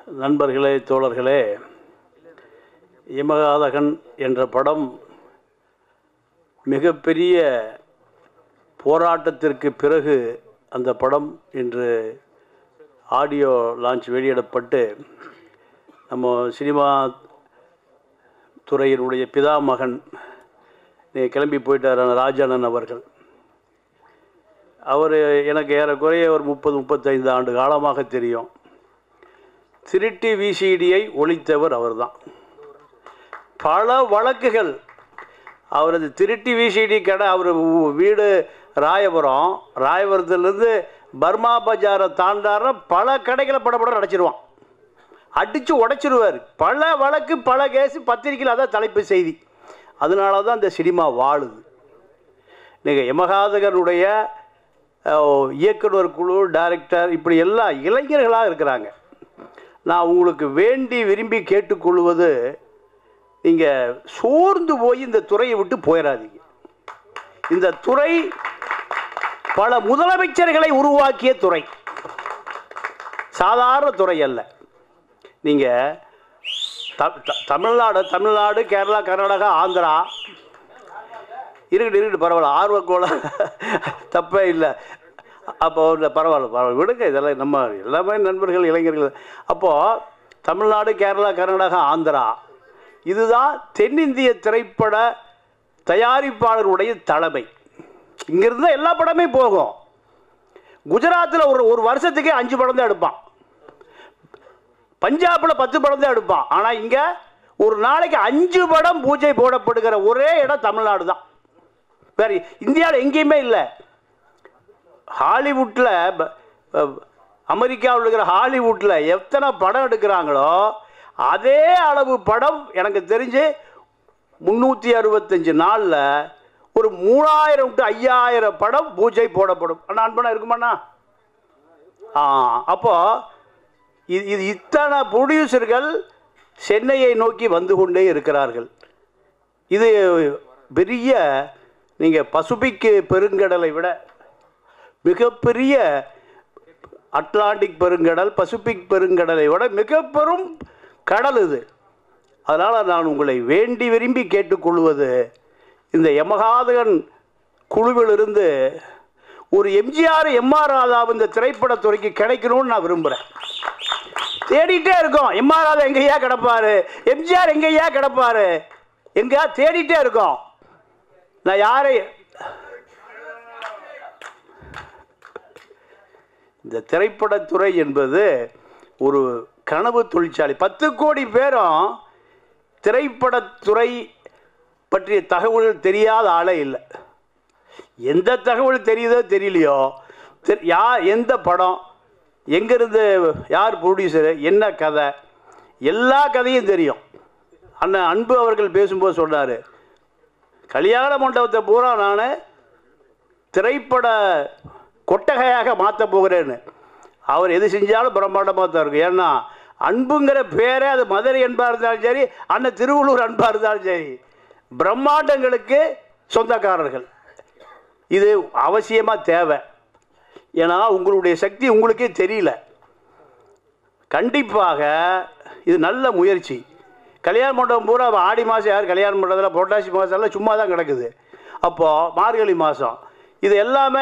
நண்பர்களே தோழர்களே இமகாதகன் என்ற படம் மிகப்பெரிய போராட்டத்திற்கு பிறகு அந்த படம் இன்று ஆடியோ லான்ச் வெளியிடப்பட்டு நம்ம சினிமா துறையினுடைய பிதாமகன் நீ கிளம்பி போயிட்டார் ராஜானன் அவர்கள் அவர் எனக்கு ஏறக்குறைய ஒரு முப்பது முப்பத்தைந்து ஆண்டு காலமாக தெரியும் திருட்டி விசிடியை ஒழித்தவர் அவர்தான் பல வழக்குகள் அவரது திருட்டி விசிடி கடை அவர் வீடு ராயபுரம் ராயபுரத்துலேருந்து பர்மா பஜாரை தாண்டார பல கடைகளை படப்பட அடைச்சிருவான் அடித்து உடைச்சிருவார் பல வழக்கு பல கேஸ் பத்திரிக்கையில் அதான் தலைப்பு செய்தி அதனால தான் இந்த சினிமா வாழுது நீங்கள் யமகாதகனுடைய அஹ், இயக்குனர் குழு டைரக்டர் இப்படி எல்லாம் இளைஞர்களாக இருக்கிறாங்க நான் உங்களுக்கு வேண்டி விரும்பி கேட்டுக்கொள்வது நீங்கள் சோர்ந்து போய் இந்த துறையை விட்டு போயிடாதீங்க இந்த துறை பல முதலமைச்சர்களை உருவாக்கிய துறை சாதாரண துறை அல்ல நீங்கள் த- த- தமிழ்நாடு தமிழ்நாடு கேரளா கர்நாடகா ஆந்திரா இருக்கட்டும் இருக்கட்டும் பரவாயில்ல ஆர்வக்கோள தப்பே இல்லை அப்போ இல்லை பரவாயில்ல பரவாயில்ல விடுங்க இதெல்லாம் நம்ம எல்லாமே நண்பர்கள் இளைஞர்கள் அப்போது தமிழ்நாடு கேரளா கர்நாடகா ஆந்திரா இதுதான் தென்னிந்திய திரைப்பட தயாரிப்பாளருடைய தலைமை இங்கிருந்து தான் எல்லா படமே போகும் குஜராத்தில் ஒரு ஒரு வருஷத்துக்கே அஞ்சு படம் தான் எடுப்பான் பஞ்சாபில் பத்து படம் தான் எடுப்பான் ஆனால் இங்கே ஒரு நாளைக்கு அஞ்சு படம் பூஜை போடப்படுகிற ஒரே இடம் தமிழ்நாடு தான் வேறு இந்தியாவில் எங்கேயுமே இல்லை ஹாலிவுட்டில் அமெரிக்காவில் இருக்கிற ஹாலிவுட்டில் எத்தனை படம் எடுக்கிறாங்களோ அதே அளவு படம் எனக்கு தெரிஞ்சு முந்நூற்றி அறுபத்தஞ்சு நாளில் ஒரு மூணாயிரம் டு ஐயாயிரம் படம் பூஜை போடப்படும் அண்ணா அன்பனா இருக்குமாண்ணா ஆ அப்போ இது இது இத்தனை ப்ரொடியூசர்கள் சென்னையை நோக்கி வந்து கொண்டே இருக்கிறார்கள் இது பெரிய நீங்கள் பசுபிக் பெருங்கடலை விட மிகப்பெரிய அட்லாண்டிக் பெருங்கடல் பசிபிக் பெருங்கடலை விட மிக பெரும் கடல் இது அதனால் நான் உங்களை வேண்டி விரும்பி கேட்டுக்கொள்வது இந்த யமகாதகன் குழுவிலிருந்து ஒரு எம்ஜிஆர் எம்ஆர் ராதா இந்த திரைப்படத்துறைக்கு கிடைக்கணும்னு நான் விரும்புகிறேன் தேடிட்டே இருக்கோம் எம்ஆர் ராதா எங்கேயா கிடப்பாரு எம்ஜிஆர் எங்கேயா கிடப்பாரு எங்கேயா தேடிட்டே இருக்கோம் நான் யாரை இந்த திரைப்படத்துறை என்பது ஒரு கனவு தொழிற்சாலை பத்து கோடி பேரும் திரைப்படத்துறை பற்றிய தகவல் தெரியாத ஆளே இல்லை எந்த தகவல் தெரியுதோ தெரியலையோ தெ- யா எந்த படம் எங்கேருந்து யார் ப்ரொடியூசரு என்ன கதை எல்லா கதையும் தெரியும் அண்ணன் அன்பு அவர்கள் பேசும்போது சொன்னார் கல்யாண மண்டபத்தை பூரா நான் திரைப்பட கொட்டகையாக மாற்ற போகிறேன்னு அவர் எது செஞ்சாலும் பிரம்மாண்டமாக தான் இருக்கும் ஏன்னா அன்புங்கிற பேரே அது மதுரை அன்பாக இருந்தாலும் சரி அண்ணன் திருவள்ளூர் அன்பாக இருந்தாலும் சரி பிரம்மாண்டங்களுக்கு சொந்தக்காரர்கள் இது அவசியமாக தேவை ஏன்னா உங்களுடைய சக்தி உங்களுக்கே தெரியல கண்டிப்பாக இது நல்ல முயற்சி கல்யாண மண்டபம் பூரா ஆடி மாதம் யார் கல்யாண மண்டபத்தில் புரட்டாசி மாதம் எல்லாம் சும்மா தான் கிடக்குது அப்போது மார்கழி மாதம் இது எல்லாமே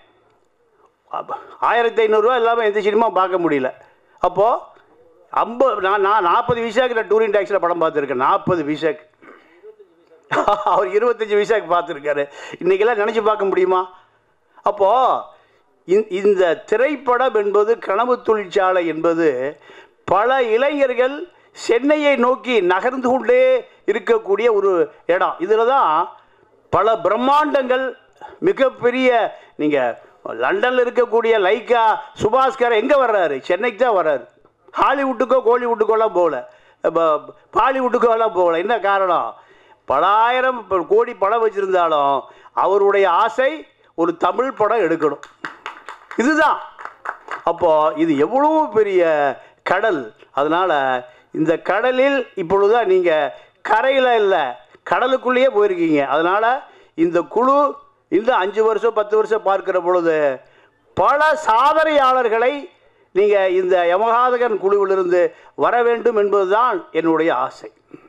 அப்ப ஆயிரத்தி ஐநூறுரூவா இல்லாமல் எந்த சினிமா பார்க்க முடியல அப்போது ஐம்பது நான் நான் நாற்பது விசாக்கு நான் டூரிங் டேக்ஸில் படம் பார்த்துருக்கேன் நாற்பது விசாக்கு அவர் இருபத்தஞ்சி விசாக்கு பார்த்துருக்காரு இன்றைக்கெல்லாம் நினச்சி பார்க்க முடியுமா அப்போது இந்த திரைப்படம் என்பது கனவு தொழிற்சாலை என்பது பல இளைஞர்கள் சென்னையை நோக்கி நகர்ந்து கொண்டே இருக்கக்கூடிய ஒரு இடம் இதில் தான் பல பிரம்மாண்டங்கள் மிகப்பெரிய நீங்கள் லண்டனில் இருக்கக்கூடிய லைக்கா சுபாஸ்கர் எங்கே வர்றாரு சென்னைக்கு தான் வர்றாரு ஹாலிவுட்டுக்கோ கோலிவுட்டுக்கோலாம் போகல ப- பாலிவுட்டுக்கோலாம் போகல என்ன காரணம் பலாயிரம் ப- கோடி படம் வச்சுருந்தாலும் அவருடைய ஆசை ஒரு தமிழ் படம் எடுக்கணும் இதுதான் அப்போ இது எவ்வளோ பெரிய கடல் அதனால் இந்த கடலில் இப்பொழுதுதான் நீங்கள் கரையில் இல்லை கடலுக்குள்ளேயே போயிருக்கீங்க அதனால் இந்த குழு இந்த அஞ்சு வருஷம் பத்து வருஷம் பார்க்கிற பொழுது பல சாதனையாளர்களை நீங்கள் இந்த யமகாதகன் குழுவிலிருந்து வர வேண்டும் என்பதுதான் என்னுடைய ஆசை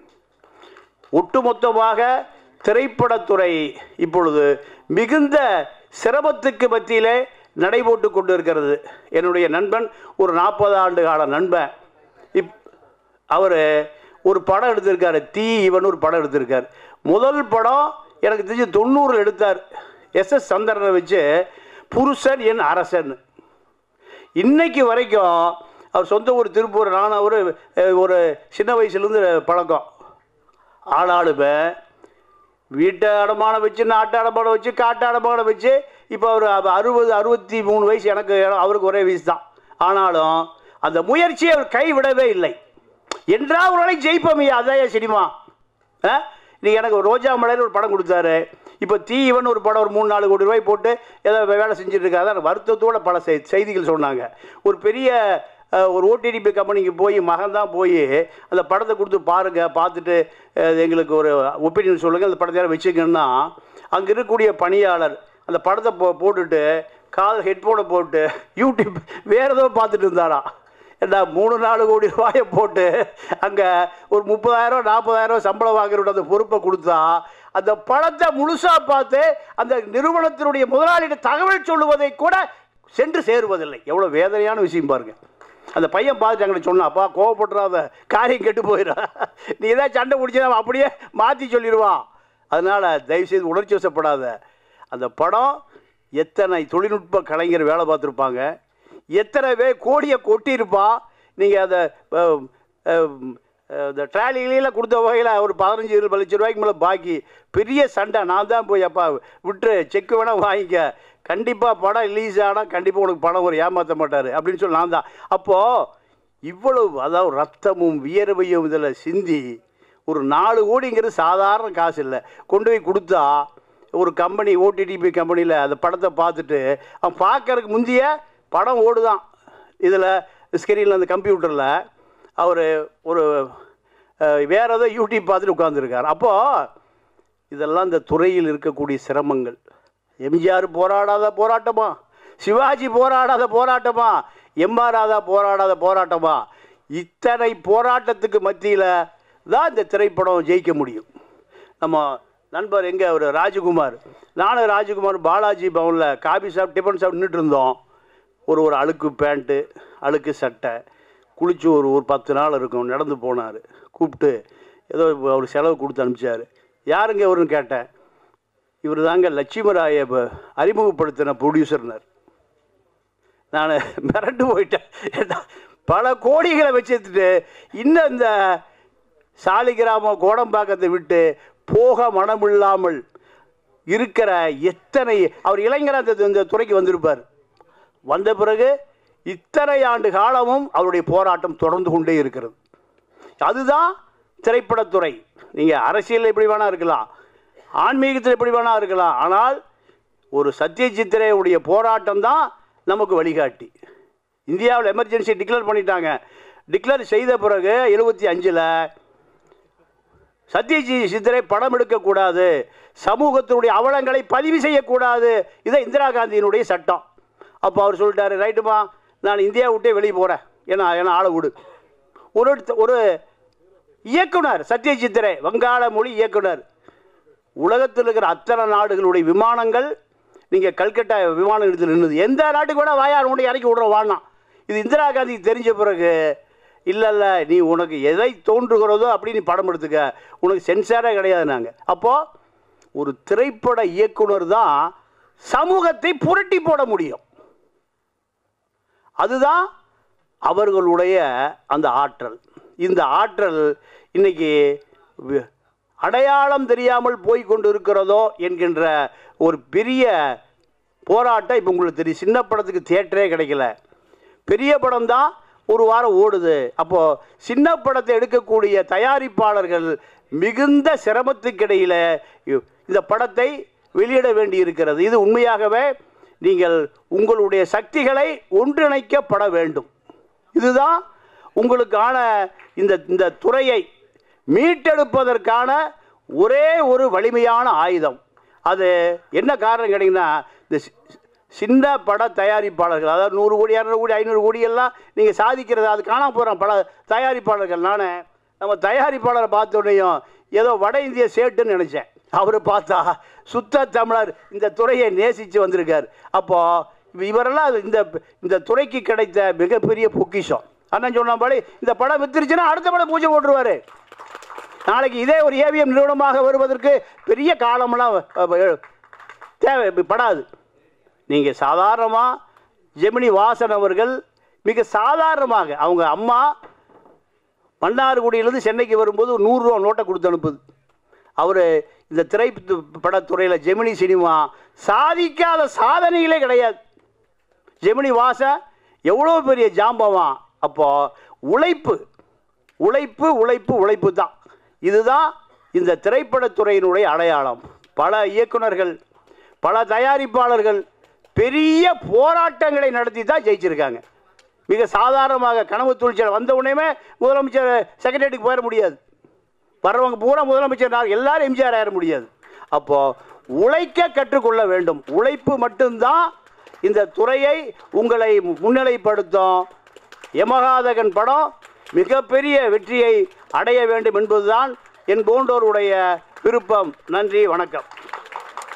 ஒட்டுமொத்தமாக திரைப்படத்துறை இப்பொழுது மிகுந்த சிரமத்துக்கு மத்தியிலே நடைபோட்டு கொண்டு இருக்கிறது என்னுடைய நண்பன் ஒரு நாற்பது ஆண்டு கால நண்பன் இப் அவர் ஒரு படம் எடுத்திருக்காரு தீ இவன் ஒரு படம் எடுத்திருக்கார் முதல் படம் எனக்கு தெரிஞ்சு தொண்ணூறில் எடுத்தார் எஸ் எஸ் சந்திரனை வச்சு புருஷன் என் அரசன் இன்னைக்கு வரைக்கும் அவர் சொந்த ஊர் திருப்பூர் நான் அவர் ஒரு சின்ன வயசுலேருந்து பழக்கம் ஆளாளுமே வீட்டை அடமானம் வச்சு நாட்டு அடமானம் வச்சு காட்டு அடமானம் வச்சு இப்போ அவர் அறுபது அறுபத்தி மூணு வயசு எனக்கு அவருக்கு ஒரே வயசு தான் ஆனாலும் அந்த முயற்சியை அவர் கைவிடவே இல்லை என்றா ஒரு நாளைக்கு ஜெயிப்போமையா அதான் சினிமா ஆ நீ எனக்கு ஒரு ரோஜா மலையில் ஒரு படம் கொடுத்தாரு இப்போ தீ இவன் ஒரு படம் ஒரு மூணு நாலு கோடி ரூபாய் போட்டு ஏதோ வேலை செஞ்சுட்டு இருக்காரு அதான் வருத்தத்தோட பல செய் செய்திகள் சொன்னாங்க ஒரு பெரிய அஹ், ஒரு ஓடிடிபி கம்பெனிக்கு போய் மகன் தான் போய் அந்த படத்தை கொடுத்து பாருங்கள் பார்த்துட்டு அஹ், எங்களுக்கு ஒரு ஒப்பீனியன் சொல்லுங்கள் அந்த படத்தை யாரும் வச்சுக்கன்னா அங்கே இருக்கக்கூடிய பணியாளர் அந்த படத்தை போ போட்டுட்டு கால் ஹெட்ஃபோனை போட்டு யூடியூப் வேறு ஏதோ பார்த்துட்டு இருந்தாராம் ஏண்டா மூணு நாலு கோடி ரூபாயை போட்டு அங்கே ஒரு முப்பதாயிரம் நாற்பதாயிரம் சம்பளம் வாங்குறோட அந்த பொறுப்பை கொடுத்தா அந்த படத்தை முழுசாக பார்த்து அந்த நிறுவனத்தினுடைய முதலாளியிட தகவல் சொல்லுவதை கூட சென்று சேருவதில்லை எவ்வளோ வேதனையான விஷயம் பாருங்க அந்த பையன் பார்த்துட்டு அங்கே சொன்னான் அப்பா கோவப்படுறாத காரியம் கெட்டு போயிடும் நீ ஏதாவது சண்டை பிடிச்சா அவன் அப்படியே மாற்றி சொல்லிடுவான் அதனால் தயவுசெய்து உணர்ச்சி வசப்படாத அந்த படம் எத்தனை தொழில்நுட்ப கலைஞர் வேலை பார்த்துருப்பாங்க எத்தனை பேர் கோடியை கொட்டியிருப்பான் நீங்கள் அதை அஹ், அஹ், இந்த ட்ராலிகளில் கொடுத்த வகையில் ஒரு பதினஞ்சு இருபது லட்ச ரூபாய்க்கு மேலே பாக்கி பெரிய சண்டை நான் தான் போய் அப்பா விட்டு செக் வேணால் வாங்கிக்க கண்டிப்பாக படம் ரிலீஸ் ஆனால் கண்டிப்பாக உனக்கு பணம் ஒரு ஏமாற்ற மாட்டார் அப்படின்னு சொல்லி நான் தான் அப்போது இவ்வளவு அதாவது ரத்தமும் வியர்வையும் இதில் சிந்தி ஒரு நாலு கோடிங்கிறது சாதாரண காசு இல்லை கொண்டு போய் கொடுத்தா ஒரு கம்பெனி ஓடிடிபி கம்பெனியில் அந்த படத்தை பார்த்துட்டு அவன் பார்க்கறதுக்கு முந்தைய படம் ஓடுதான் இதில் ஸ்க்ரீனில் அந்த கம்ப்யூட்டரில் அவர் ஒரு அஹ், வேற ஏதோ யூடியூப் பார்த்துட்டு உட்காந்துருக்கார் அப்போது இதெல்லாம் இந்த துறையில் இருக்கக்கூடிய சிரமங்கள் எம்ஜிஆர் போராடாத போராட்டமா சிவாஜி போராடாத போராட்டமா எம்ஆர் ராதா போராடாத போராட்டமா இத்தனை போராட்டத்துக்கு மத்தியில் தான் இந்த திரைப்படம் ஜெயிக்க முடியும் நம்ம நண்பர் எங்கே அவர் ராஜகுமார் நானும் ராஜகுமார் பாலாஜி பவனில் காபி சாப்பிட்டு டிஃபன் சாப்பிட்டு நின்றுட்டு இருந்தோம் ஒரு ஒரு அழுக்கு பேண்ட்டு அழுக்கு சட்டை குளிச்சு ஒரு ஒரு பத்து நாள் இருக்கும் நடந்து போனார் கூப்பிட்டு ஏதோ அவர் செலவு கொடுத்து அனுப்பிச்சார் யாருங்க இவருன்னு கேட்டேன் இவர் தாங்க லட்சுமராய ப- அறிமுகப்படுத்தின ப்ரொடியூசர்னார் நான் மிரண்டு போயிட்டேன் ஏண்டா, பல கோடிகளை வச்சுட்டு இன்னும் இந்த சாலிகிராமம் கோடம்பாக்கத்தை விட்டு போக மனமில்லாமல் இருக்கிற எத்தனை அவர் இளைஞராக இந்த- இந்த துறைக்கு வந்திருப்பார் வந்த பிறகு இத்தனை ஆண்டு காலமும் அவருடைய போராட்டம் தொடர்ந்து கொண்டே இருக்கிறது அதுதான் திரைப்படத்துறை நீங்கள் அரசியலில் எப்படி வேணா இருக்கலாம் ஆன்மீகத்தில் எப்படி வேணா இருக்கலாம் ஆனால் ஒரு சத்யஜித்திரையுடைய போராட்டம் தான் நமக்கு வழிகாட்டி இந்தியாவில் எமர்ஜென்சி டிக்ளேர் பண்ணிட்டாங்க டிக்ளேர் செய்த பிறகு எழுபத்தி அஞ்சில் சத்யஜி சித்தரை படம் எடுக்கக்கூடாது சமூகத்தினுடைய அவலங்களை பதிவு செய்யக்கூடாது இதை இந்திரா காந்தியினுடைய சட்டம் அப்போ அவர் சொல்லிட்டாரு ரைட்டுமா நான் இந்தியா விட்டே வெளியே போகிறேன் ஏன்னா ஏன்னா ஆளை விடு ஒரு இடத்து- ஒரு இயக்குனர் சத்யஜித்திரே வங்காள மொழி இயக்குனர் உலகத்தில் இருக்கிற அத்தனை நாடுகளுடைய விமானங்கள் நீங்கள் கல்கட்டா விமான நிலையத்தில் நின்றுது எந்த நாட்டுக்கு கூட வாயார் கொண்டு இறக்கி விட்றோம் வாழலாம் இது இந்திரா காந்திக்கு தெரிஞ்ச பிறகு இல்லை இல்லை நீ உனக்கு எதை தோன்றுகிறதோ அப்படி நீ படம் எடுத்துக்க உனக்கு சென்சாரே கிடையாது நாங்கள் அப்போது ஒரு திரைப்பட இயக்குனர் தான் சமூகத்தை புரட்டி போட முடியும் அதுதான் அவர்களுடைய அந்த ஆற்றல் இந்த ஆற்றல் இன்னைக்கு வி- அடையாளம் தெரியாமல் போய் கொண்டு இருக்கிறதோ என்கின்ற ஒரு பெரிய போராட்டம் இப்போ உங்களுக்கு தெரியும் சின்ன படத்துக்கு தியேட்டரே கிடைக்கல பெரிய படம் தான் ஒரு வாரம் ஓடுது அப்போது சின்ன படத்தை எடுக்கக்கூடிய தயாரிப்பாளர்கள் மிகுந்த சிரமத்துக்கிடையில் இ- இந்த படத்தை வெளியிட வேண்டி இருக்கிறது இது உண்மையாகவே நீங்கள் உங்களுடைய சக்திகளை ஒன்றிணைக்கப்பட வேண்டும் இதுதான் உங்களுக்கான இந்த இந்த துறையை மீட்டெடுப்பதற்கான ஒரே ஒரு வலிமையான ஆயுதம் அது என்ன காரணம் கேட்டிங்கன்னா இந்த சி- சின்ன பட தயாரிப்பாளர்கள் அதாவது நூறு கோடி இரநூறு கோடி ஐநூறு கோடி எல்லாம் நீங்கள் சாதிக்கிறது அது காணாம போகிறோம் பல தயாரிப்பாளர்கள் நான் நம்ம தயாரிப்பாளரை பார்த்த உடனேயும் ஏதோ வட இந்திய சேட்டுன்னு நினச்சேன் அவர் பார்த்தா சுத்த தமிழர் இந்த துறையை நேசித்து வந்திருக்கார் அப்போது இவரெல்லாம் இந்த இந்த துறைக்கு கிடைத்த மிகப்பெரிய பொக்கிஷம் அண்ணன் சொன்னபடி இந்த படம் வித்துருச்சுன்னா அடுத்த படம் பூஜை போட்டுருவாரு நாளைக்கு இதே ஒரு ஏவிஎம் நிறுவனமாக வருவதற்கு பெரிய காலமெல்லாம் அஹ், அஹ், தேவை படாது நீங்கள் சாதாரணமாக ஜெமினி வாசன் அவர்கள் மிக சாதாரணமாக அவங்க அம்மா மன்னார்குடியிலேருந்து சென்னைக்கு வரும்போது ஒரு நூறுரூவா நோட்டை கொடுத்து அனுப்புது அவர் இந்த திரைப்படத்துறையில் ஜெமினி சினிமா சாதிக்காத சாதனைகளே கிடையாது ஜெமினி வாச எவ்வளோ பெரிய ஜாம்பவான் அப்போ உழைப்பு உழைப்பு உழைப்பு உழைப்பு தான் இதுதான் இந்த திரைப்படத்துறையினுடைய அடையாளம் பல இயக்குனர்கள் பல தயாரிப்பாளர்கள் பெரிய போராட்டங்களை நடத்தி தான் ஜெயிச்சிருக்காங்க மிக சாதாரணமாக கனவு தொழிற்சாலை வந்த உடனே முதலமைச்சர் செக்ரட்டரிக்கு போயிட முடியாது வர்றவங்க பூரா முதலமைச்சர் நான் எல்லாரும் எம்ஜிஆர் ஆயிட முடியாது அப்போ உழைக்க கற்றுக்கொள்ள வேண்டும் உழைப்பு மட்டும்தான் இந்த துறையை உங்களை முன்னிலைப்படுத்தும் யமகாதகன் படம் மிகப்பெரிய வெற்றியை அடைய வேண்டும் என்பதுதான் என் போன்றோருடைய விருப்பம் நன்றி வணக்கம்